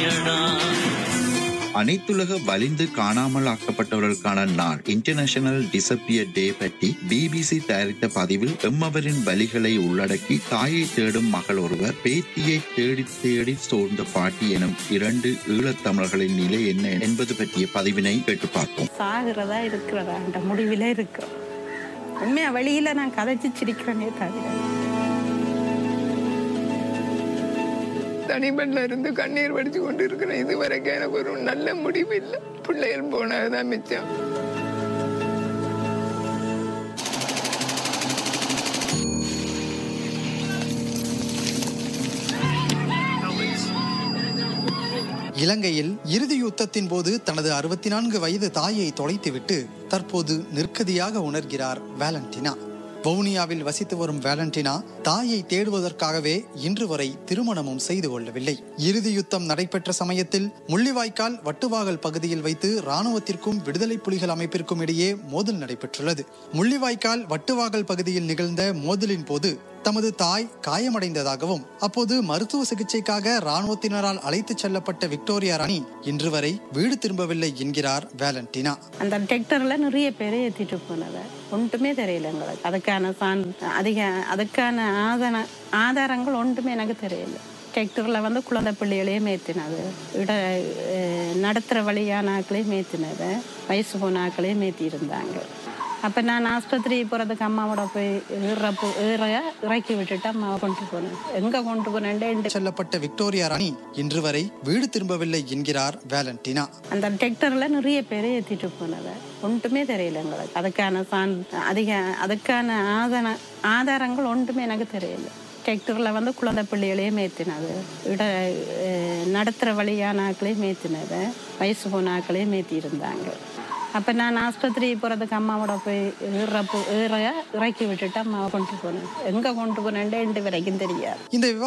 நாராயணா அனைத்துலக வலிந்து காணாமல் ஆக்கப்பட்டவர்களுக்கான நாள் இன்டர்நேஷனல் டிசப்பியர் டே பற்றி பிபிசி தயாரித்த பதிவில் எம்மவரின் வலிகளை உள்ளடக்கி தாயை தேடும் மகள் ஒருவர் பேத்தியை தேடி தேடி சோர்ந்த பாட்டி எனும் இரண்டு ஈழத்தமிழர்களின் நிலை என்ன என்பது பற்றிய பதிவினை கேட்டு பார்ப்போம் சாகிறதா இருக்கிறதா என்ற முடிவில் இருக்கிறோம் உண்மையா வழியில நான் கதைச்சு சிரிக்கிறேனே தவிர தனிமண்ல இருந்து கண்ணீர் வடிச்சு கொண்டு இருக்கிறேன் இது வரைக்கும் எனக்கு ஒரு நல்ல முடிவு இல்லை பிள்ளைகள் போனதுதான் மிச்சம் இலங்கையில் இறுதி யுத்தத்தின் போது தனது அறுபத்தி நான்கு வயது தாயை தொலைத்துவிட்டு தற்போது நிற்கதியாக உணர்கிறார் வேலண்டினா வவுனியாவில் வசித்து வரும் வேலண்டினா தாயை தேடுவதற்காகவே இன்று வரை திருமணமும் செய்து கொள்ளவில்லை இறுதி யுத்தம் நடைபெற்ற சமயத்தில் முள்ளிவாய்க்கால் வட்டுவாகல் பகுதியில் வைத்து இராணுவத்திற்கும் விடுதலை புலிகள் அமைப்பிற்கும் இடையே மோதல் நடைபெற்றுள்ளது முள்ளிவாய்க்கால் வட்டுவாகல் பகுதியில் நிகழ்ந்த மோதலின் போது தமது தாய் காயமடைந்ததாகவும் அப்போது மருத்துவ சிகிச்சைக்காக இராணுவத்தினரால் அழைத்துச் செல்லப்பட்ட விக்டோரியா ராணி இன்று வரை வீடு திரும்பவில்லை என்கிறார் வேலண்டினா அந்த டிராக்டர்ல நிறைய பேரை ஏத்திட்டு போனதை ஒன்றுமே தெரியல எங்களுக்கு அதுக்கான சான் அதிக அதுக்கான ஆதார ஆதாரங்கள் ஒன்றுமே எனக்கு தெரியல டிராக்டர்ல வந்து குழந்தை பிள்ளைகளையும் ஏற்றினது இட அஹ், நடத்துற வழியான ஆக்களையும் ஏற்றினது வயசு போன ஆக்களையும் ஏற்றி இருந்தாங்க அப்போ நான் ஆஸ்பத்திரி போகிறதுக்கு அம்மாவோட போய் ஏறப்போ ஏற இறக்கி விட்டுட்டு அம்மாவை கொண்டு போனேன் எங்கே கொண்டு போனேன்ட்டு செல்லப்பட்ட விக்டோரியா ராணி இன்று வரை வீடு திரும்பவில்லை என்கிறார் வேலண்டினா அந்த டிராக்டர்ல நிறைய பேரை ஏத்திட்டு போனதை ஒன்றுமே தெரியல எங்களுக்கு அதுக்கான சான் அதிக அதுக்கான ஆதார ஆதாரங்கள் ஒன்றுமே எனக்கு தெரியல டிராக்டர்ல வந்து குழந்தை பிள்ளைகளையும் ஏற்றினது இட அஹ், நடத்துற வழியான ஆக்களையும் ஏற்றினது வயசு போன ஆக்களையும் ஏற்றி இருந்தாங்க அப்போ நான் ஆஸ்பத்திரி போகிறதுக்கு அம்மாவோட போய் ஏறப்போ ஏற இறக்கி விட்டுட்டு அம்மாவை கொண்டு போனேன் எங்கே கொண்டு போனேன்ட்டு வரைக்கும் தெரியாது இந்த விவா